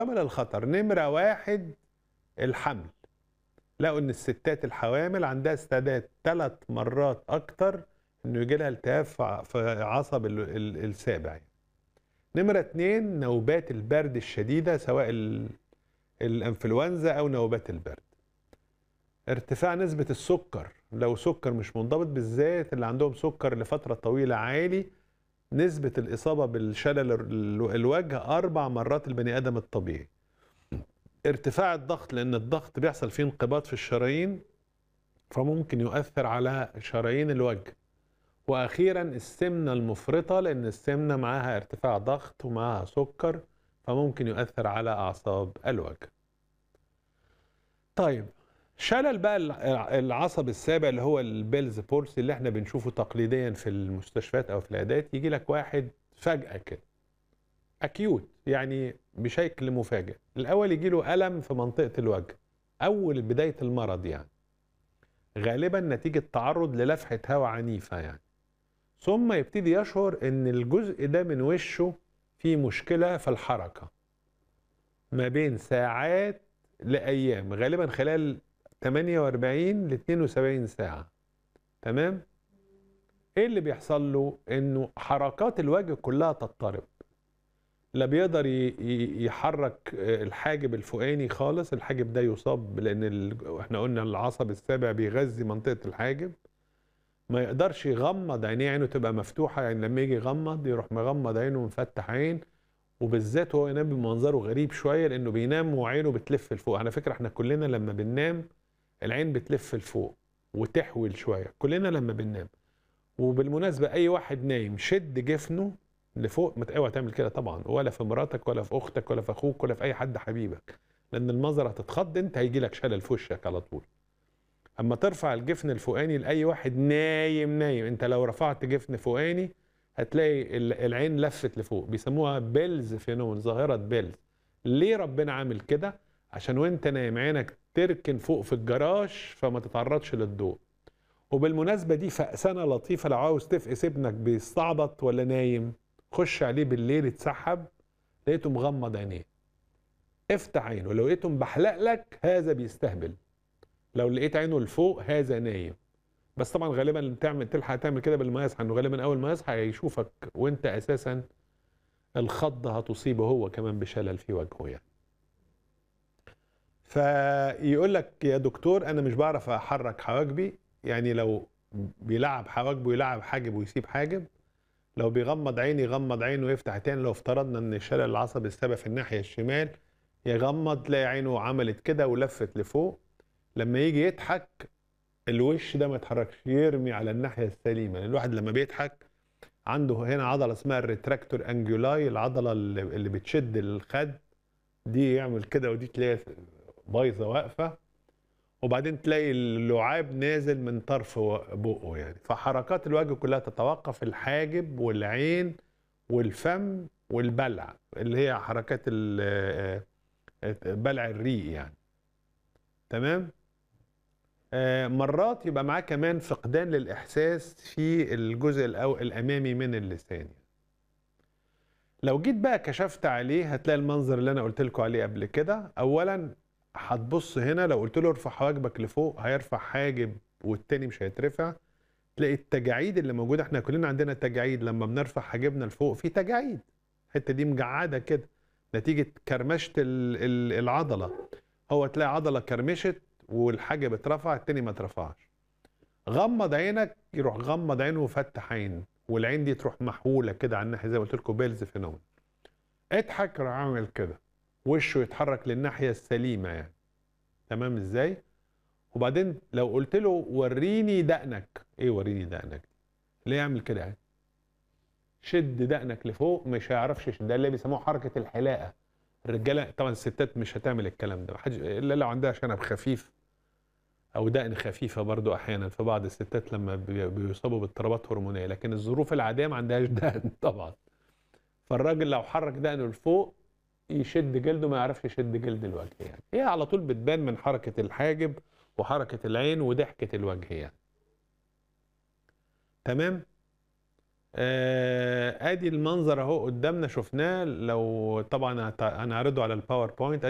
عوامل الخطر نمرة واحد الحمل لقوا ان الستات الحوامل عندها استعداد ثلاث مرات اكتر انه يجي لها التهاب في ع- في عصب ال- ال- السابع يعني. نمرة اتنين نوبات البرد الشديدة سواء ال- الانفلونزا او نوبات البرد ارتفاع نسبة السكر لو سكر مش منضبط بالذات اللي عندهم سكر لفترة طويلة عالي نسبة الإصابة بالشلل ال- الوجه أربع مرات البني آدم الطبيعي ارتفاع الضغط لأن الضغط بيحصل فيه انقباض في الشرايين فممكن يؤثر على شرايين الوجه وأخيرا السمنة المفرطة لأن السمنة معاها ارتفاع ضغط ومعاها سكر فممكن يؤثر على أعصاب الوجه طيب شلل بقى الع- العصب السابع اللي هو البيلز بولسي اللي احنا بنشوفه تقليديا في المستشفيات او في العيادات يجي لك واحد فجأة كده اكيوت يعني بشكل مفاجئ الاول يجي له الم في منطقة الوجه اول بداية المرض يعني غالبا نتيجة تعرض للفحة هواء عنيفة يعني ثم يبتدي يشعر ان الجزء ده من وشه فيه مشكلة في الحركة ما بين ساعات لأيام غالبا خلال 48 ل 72 ساعة تمام ايه اللي بيحصل له انه حركات الوجه كلها تضطرب لا بيقدر ي- ي- يحرك آه، الحاجب الفوقاني خالص الحاجب ده يصاب لان ال... احنا قلنا العصب السابع بيغذي منطقة الحاجب ما يقدرش يغمض عينيه عينه تبقى مفتوحة يعني لما يجي يغمض يروح مغمض عينه ومفتح عين وبالذات هو ينام بمنظره غريب شويه لانه بينام وعينه بتلف لفوق على فكره احنا كلنا لما بننام العين بتلف لفوق وتحول شويه كلنا لما بننام وبالمناسبه اي واحد نايم شد جفنه لفوق ما ت- اوعى تعمل كده طبعا ولا في مراتك ولا في اختك ولا في اخوك ولا في اي حد حبيبك لان المنظر هتتخض انت هيجي لك شلل في وشك على طول اما ترفع الجفن الفوقاني لاي واحد نايم نايم انت لو رفعت جفن فوقاني هتلاقي ال- العين لفت لفوق بيسموها بيلز فينومين ظاهرة بيلز ليه ربنا عامل كده عشان وانت نايم عينك تركن فوق في الجراج فما تتعرضش للضوء وبالمناسبة دي فأسانة لطيفة لو عاوز تفقس ابنك بيستعبط ولا نايم خش عليه بالليل اتسحب لقيته مغمض عينيه افتح عينه لو لقيته مبحلق لك هذا بيستهبل لو لقيت عينه لفوق هذا نايم بس طبعا غالبا تعمل تلحق تعمل كده باللي ما يصحى انه غالبا اول ما يصحى هيشوفك وانت اساسا الخضه هتصيبه هو كمان بشلل في وجهه يعني فيقول لك يا دكتور انا مش بعرف احرك حواجبي يعني لو بيلعب حواجبه يلعب حاجب ويسيب حاجب لو بيغمض عيني يغمض عينه ويفتح تاني لو افترضنا ان الشلل العصبي السبب في الناحيه الشمال يغمض تلاقي عينه عملت كده ولفت لفوق لما يجي يضحك الوش ده ما يتحركش يرمي على الناحيه السليمه لأن الواحد لما بيضحك عنده هنا عضله اسمها الريتراكتور انجولاي العضله اللي اللي بتشد الخد دي يعمل كده ودي تلاقيها بايظه واقفه وبعدين تلاقي اللعاب نازل من طرف و- بقه يعني فحركات الوجه كلها تتوقف الحاجب والعين والفم والبلع اللي هي حركات ال- آه، بلع الريق يعني تمام آه، مرات يبقى معاه كمان فقدان للإحساس في الجزء الأو... الأمامي من اللسان لو جيت بقى كشفت عليه هتلاقي المنظر اللي أنا قلت لكم عليه قبل كده أولا هتبص هنا لو قلت له ارفع حواجبك لفوق هيرفع حاجب والتاني مش هيترفع تلاقي التجاعيد اللي موجودة احنا كلنا عندنا تجاعيد لما بنرفع حاجبنا لفوق في تجاعيد الحتة دي مجعدة كده نتيجة كرمشة ال- ال- العضلة هو تلاقي عضلة كرمشت والحاجب اترفع التاني ما اترفعش غمض عينك يروح غمض عينه وفتح عين والعين دي تروح محوله كده على الناحيه زي ما قلت لكم بيلز فينومين اضحك راح عامل كده وشه يتحرك للناحيه السليمه يعني تمام ازاي وبعدين لو قلت له وريني دقنك ايه وريني دقنك ليه يعمل كده يعني شد دقنك لفوق مش هيعرفش يشد ده اللي بيسموه حركه الحلاقه الرجاله طبعا الستات مش هتعمل الكلام ده محدش الا لو عندها شنب خفيف او دقن خفيفه برضو احيانا في بعض الستات لما بي- بيصابوا باضطرابات هرمونيه لكن الظروف العاديه ما عندهاش دقن طبعا فالراجل لو حرك دقنه لفوق يشد جلده ما يعرفش يشد جلد الوجه يعني هي على طول بتبان من حركه الحاجب وحركه العين وضحكه الوجه يعني تمام آه، ادي المنظر اهو قدامنا شفناه لو طبعا هت- هنعرضه على الباوربوينت